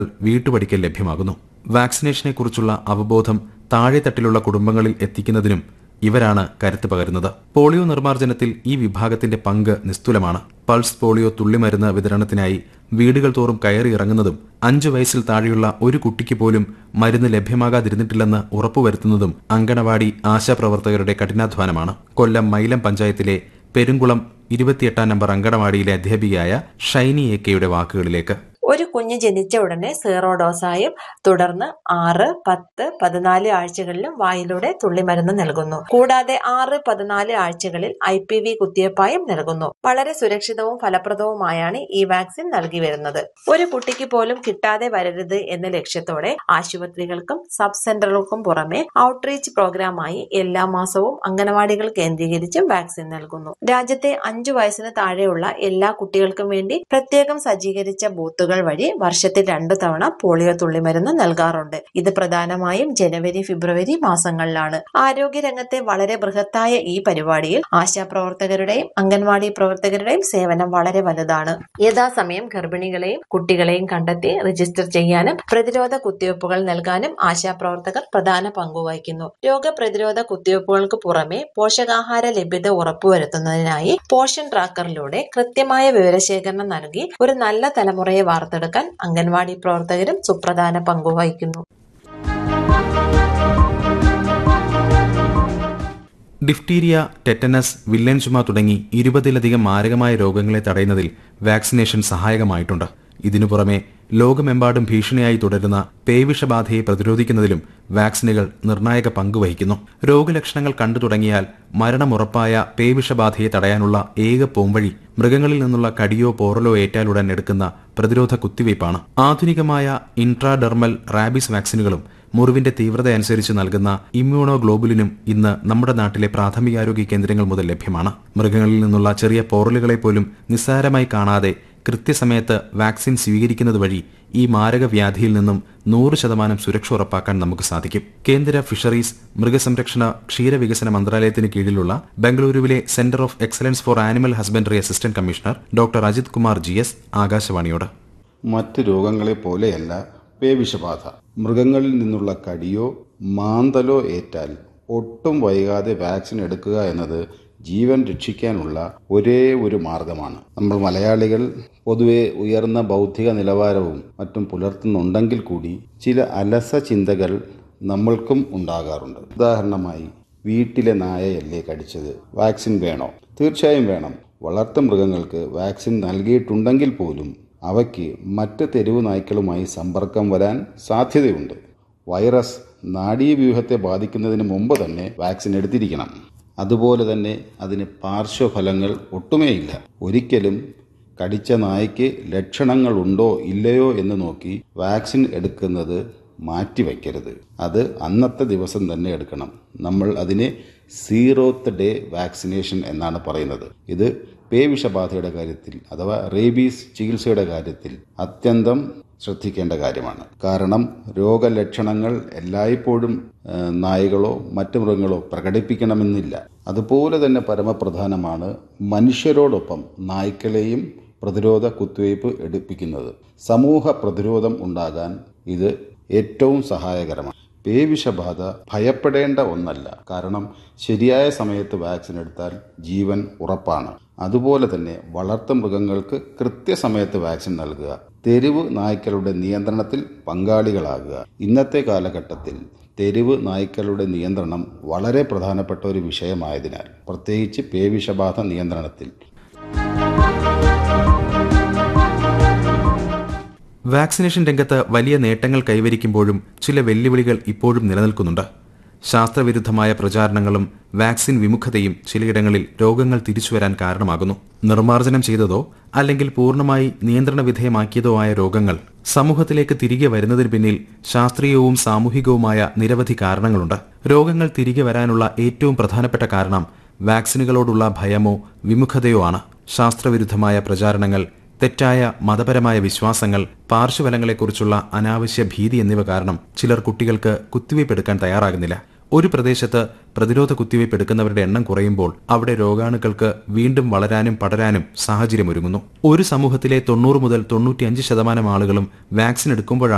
വീട്ടുപടിക്കൽ ലഭ്യമാകുന്നു വാക്സിനേഷനെക്കുറിച്ചുള്ള അവബോധം താഴെത്തട്ടിലുള്ള കുടുംബങ്ങളിൽ എത്തിക്കുന്നതിനും ഇവരാണ് കരുത്ത് പകരുന്നത് പോളിയോ നിർമ്മാർജ്ജനത്തിൽ ഈ വിഭാഗത്തിന്റെ പങ്ക് നിസ്തുലമാണ് പൾസ് പോളിയോ തുള്ളിമരുന്ന് വിതരണത്തിനായി വീടുകൾ തോറും കയറി ഇറങ്ങുന്നതും അഞ്ചു വയസ്സിൽ താഴെയുള്ള ഒരു കുട്ടിക്ക് പോലും മരുന്ന് ലഭ്യമാകാതിരുന്നിട്ടില്ലെന്ന് ഉറപ്പുവരുത്തുന്നതും അങ്കണവാടി ആശാപ്രവർത്തകരുടെ കഠിനാധ്വാനമാണ് കൊല്ലം മൈലം പഞ്ചായത്തിലെ പെരുങ്കുളം ഇരുപത്തിയെട്ടാം നമ്പർ അങ്കണവാടിയിലെ അധ്യാപികയായ ഷൈനി എ കെയുടെ വാക്കുകളിലേക്ക് ഒരു കുഞ്ഞ് ജനിച്ച ഉടനെ സീറോ ഡോസായും തുടർന്ന് ആറ് പത്ത് പതിനാല് ആഴ്ചകളിലും വായിലൂടെ തുള്ളിമരുന്ന് നൽകുന്നു കൂടാതെ ആറ് പതിനാല് ആഴ്ചകളിൽ ഐ പി വി കുത്തിവയ്പായും നൽകുന്നു വളരെ സുരക്ഷിതവും ഫലപ്രദവുമായാണ് ഈ വാക്സിൻ നൽകി വരുന്നത് ഒരു കുട്ടിക്ക് പോലും കിട്ടാതെ വരരുത് എന്ന ലക്ഷ്യത്തോടെ ആശുപത്രികൾക്കും സബ് സെന്ററുകൾക്കും പുറമെ ഔട്ട്റീച്ച് പ്രോഗ്രാമായി എല്ലാ മാസവും അംഗനവാടികൾ കേന്ദ്രീകരിച്ചും വാക്സിൻ നൽകുന്നു രാജ്യത്തെ അഞ്ചു വയസ്സിന് താഴെയുള്ള എല്ലാ കുട്ടികൾക്കും വേണ്ടി പ്രത്യേകം സജ്ജീകരിച്ച ബൂത്തുകൾ വഴി വർഷത്തിൽ രണ്ടു തവണ പോളിയോ തുള്ളിമരുന്ന് നൽകാറുണ്ട് ഇത് പ്രധാനമായും ജനുവരി ഫെബ്രുവരി മാസങ്ങളിലാണ് ആരോഗ്യരംഗത്തെ വളരെ ബൃഹത്തായ ഈ പരിപാടിയിൽ ആശാപ്രവർത്തകരുടെയും അംഗൻവാടി പ്രവർത്തകരുടെയും സേവനം വളരെ വലുതാണ് യഥാസമയം ഗർഭിണികളെയും കുട്ടികളെയും കണ്ടെത്തി രജിസ്റ്റർ ചെയ്യാനും പ്രതിരോധ കുത്തിവയ്പ്പുകൾ നൽകാനും ആശാപ്രവർത്തകർ പ്രധാന പങ്കുവഹിക്കുന്നു രോഗപ്രതിരോധ കുത്തിവയ്പ്പുകൾക്ക് പുറമെ പോഷകാഹാര ലഭ്യത ഉറപ്പുവരുത്തുന്നതിനായി പോഷൻ ട്രാക്കറിലൂടെ കൃത്യമായ വിവരശേഖരണം നൽകി ഒരു നല്ല തലമുറയെ വാർത്തെടുക്കാൻ അംഗൻവാടി പ്രവർത്തകരും സുപ്രധാന പങ്കുവഹിക്കുന്നു ഡിഫ്തീരിയ ടെറ്റനസ് വില്ലൻ ചുമ തുടങ്ങി ഇരുപതിലധികം മാരകമായ രോഗങ്ങളെ തടയുന്നതിൽ വാക്സിനേഷൻ സഹായകമായിട്ടുണ്ട് ഇതിനു പുറമെ ലോകമെമ്പാടും ഭീഷണിയായി തുടരുന്ന പേവിഷബാധയെ പ്രതിരോധിക്കുന്നതിലും വാക്സിനുകൾ നിർണായക പങ്ക് വഹിക്കുന്നു രോഗലക്ഷണങ്ങൾ കണ്ടു തുടങ്ങിയാൽ മരണമുറപ്പായ പേവിഷബാധയെ തടയാനുള്ള ഏക പോംവഴി മൃഗങ്ങളിൽ നിന്നുള്ള കടിയോ പോറലോ ഏറ്റാലുടൻ എടുക്കുന്ന പ്രതിരോധ കുത്തിവയ്പ്പാണ് ആധുനികമായ ഇൻട്രാഡെർമൽ റാബിസ് വാക്സിനുകളും മുറിവിന്റെ തീവ്രത അനുസരിച്ച് നൽകുന്ന ഇമ്മ്യൂണോ ഗ്ലോബുലിനും ഇന്ന് നമ്മുടെ നാട്ടിലെ പ്രാഥമികാരോഗ്യ കേന്ദ്രങ്ങൾ മുതൽ ലഭ്യമാണ് മൃഗങ്ങളിൽ നിന്നുള്ള ചെറിയ പോറലുകളെ പോലും നിസ്സാരമായി കാണാതെ കൃത്യസമയത്ത് വാക്സിൻ സ്വീകരിക്കുന്നത് വഴി ഈ മാരക വ്യാധിയിൽ നിന്നും നൂറ് ശതമാനം സുരക്ഷ ഉറപ്പാക്കാൻ നമുക്ക് സാധിക്കും കേന്ദ്ര ഫിഷറീസ് മൃഗസംരക്ഷണ ക്ഷീരവികസന മന്ത്രാലയത്തിന് കീഴിലുള്ള ബംഗളൂരുവിലെ centre of excellence for animal husbandry assistant commissioner doctor Ajith Kumar G S ആകാശവാണിയോട് മറ്റ് രോഗങ്ങളെ പോലെയല്ല പേവിഷബാധ മൃഗങ്ങളിൽ നിന്നുള്ള കടിയോ മാന്തലോ ഏറ്റാൽ ഒട്ടും വൈകാതെ വാക്സിൻ എടുക്കുക എന്നത് ജീവൻ രക്ഷിക്കാനുള്ള ഒരേ ഒരു മാർഗമാണ് നമ്മൾ മലയാളികൾ പൊതുവെ ഉയർന്ന ബൗദ്ധിക നിലവാരവും മറ്റും പുലർത്തുന്നുണ്ടെങ്കിൽ കൂടി ചില അലസ ചിന്തകൾ നമ്മൾക്കും ഉണ്ടാകാറുണ്ട് ഉദാഹരണമായി വീട്ടിലെ നായയല്ലേ കടിച്ചത് വാക്സിൻ വേണോ തീർച്ചയായും വേണം വളർത്തു മൃഗങ്ങൾക്ക് വാക്സിൻ നൽകിയിട്ടുണ്ടെങ്കിൽ പോലും അവയ്ക്ക് മറ്റ് തെരുവ് നായ്ക്കളുമായി സമ്പർക്കം വരാൻ സാധ്യതയുണ്ട് വൈറസ് നാഡീവ്യൂഹത്തെ ബാധിക്കുന്നതിന് മുമ്പ് തന്നെ വാക്സിൻ എടുത്തിരിക്കണം അതുപോലെ തന്നെ അതിന് പാർശ്വഫലങ്ങൾ ഒട്ടുമേയില്ല ഒരിക്കലും കടിച്ച നായ്ക്ക് ലക്ഷണങ്ങളുണ്ടോ ഇല്ലയോ എന്ന് നോക്കി വാക്സിൻ എടുക്കുന്നത് മാറ്റിവെക്കരുത് അത് അന്നത്തെ ദിവസം തന്നെ എടുക്കണം നമ്മൾ അതിനെ സീറോത്ത് ഡേ വാക്സിനേഷൻ എന്നാണ് പറയുന്നത് ഇത് പേവിഷബാധയുടെ കാര്യത്തിൽ അഥവാ റേബീസ് ചികിത്സയുടെ കാര്യത്തിൽ അത്യന്തം ശ്രദ്ധിക്കേണ്ട കാര്യമാണ് കാരണം രോഗലക്ഷണങ്ങൾ എല്ലായ്പ്പോഴും നായകളോ മറ്റു മൃഗങ്ങളോ പ്രകടിപ്പിക്കണമെന്നില്ല അതുപോലെ തന്നെ പരമപ്രധാനമാണ് മനുഷ്യരോടൊപ്പം നായ്ക്കളെയും പ്രതിരോധ കുത്തിവയ്പ് എടുപ്പിക്കുന്നത് സമൂഹ പ്രതിരോധം ഉണ്ടാകാൻ ഇത് ഏറ്റവും സഹായകരമാണ് പേവിഷബാധ ഭയപ്പെടേണ്ട ഒന്നല്ല കാരണം ശരിയായ സമയത്ത് വാക്സിൻ എടുത്താൽ ജീവൻ ഉറപ്പാണ് അതുപോലെ തന്നെ വളർത്തു മൃഗങ്ങൾക്ക് കൃത്യസമയത്ത് വാക്സിൻ നൽകുക തെരുവ് നായ്ക്കളുടെ നിയന്ത്രണത്തിൽ പങ്കാളികളാകുക ഇന്നത്തെ കാലഘട്ടത്തിൽ തെരുവ് നായ്ക്കളുടെ നിയന്ത്രണം വളരെ പ്രധാനപ്പെട്ട ഒരു വിഷയമായതിനാൽ പ്രത്യേകിച്ച് പേവിഷബാധ നിയന്ത്രണത്തിൽ വാക്സിനേഷൻ രംഗത്ത് വലിയ നേട്ടങ്ങൾ കൈവരിക്കുമ്പോഴും ചില വെല്ലുവിളികൾ ഇപ്പോഴും നിലനിൽക്കുന്നുണ്ട് ശാസ്ത്രവിരുദ്ധമായ പ്രചാരണങ്ങളും വാക്സിൻ വിമുഖതയും ചിലയിടങ്ങളിൽ രോഗങ്ങൾ തിരിച്ചുവരാൻ കാരണമാകുന്നു നിർമ്മാർജ്ജനം ചെയ്തതോ അല്ലെങ്കിൽ പൂർണ്ണമായി നിയന്ത്രണ വിധേയമാക്കിയതോ ആയ രോഗങ്ങൾ സമൂഹത്തിലേക്ക് തിരികെ വരുന്നതിന് പിന്നിൽ ശാസ്ത്രീയവും സാമൂഹികവുമായ നിരവധി കാരണങ്ങളുണ്ട് രോഗങ്ങൾ തിരികെ വരാനുള്ള ഏറ്റവും പ്രധാനപ്പെട്ട കാരണം വാക്സിനുകളോടുള്ള ഭയമോ വിമുഖതയോ ആണ് ശാസ്ത്രവിരുദ്ധമായ പ്രചാരണങ്ങൾ തെറ്റായ മതപരമായ വിശ്വാസങ്ങൾ പാർശ്വഫലങ്ങളെക്കുറിച്ചുള്ള അനാവശ്യ ഭീതി എന്നിവ കാരണം ചിലർ കുട്ടികൾക്ക് കുത്തിവയ്പ് എടുക്കാൻ തയ്യാറാകുന്നില്ല ഒരു പ്രദേശത്ത് പ്രതിരോധ കുത്തിവയ്പ് എടുക്കുന്നവരുടെ എണ്ണം കുറയുമ്പോൾ അവിടെ രോഗാണുക്കൾക്ക് വീണ്ടും വളരാനും പടരാനും സാഹചര്യമൊരുങ്ങുന്നു ഒരു സമൂഹത്തിലെ തൊണ്ണൂറ് മുതൽ തൊണ്ണൂറ്റിയഞ്ച് ശതമാനം ആളുകളും വാക്സിൻ എടുക്കുമ്പോഴാണ്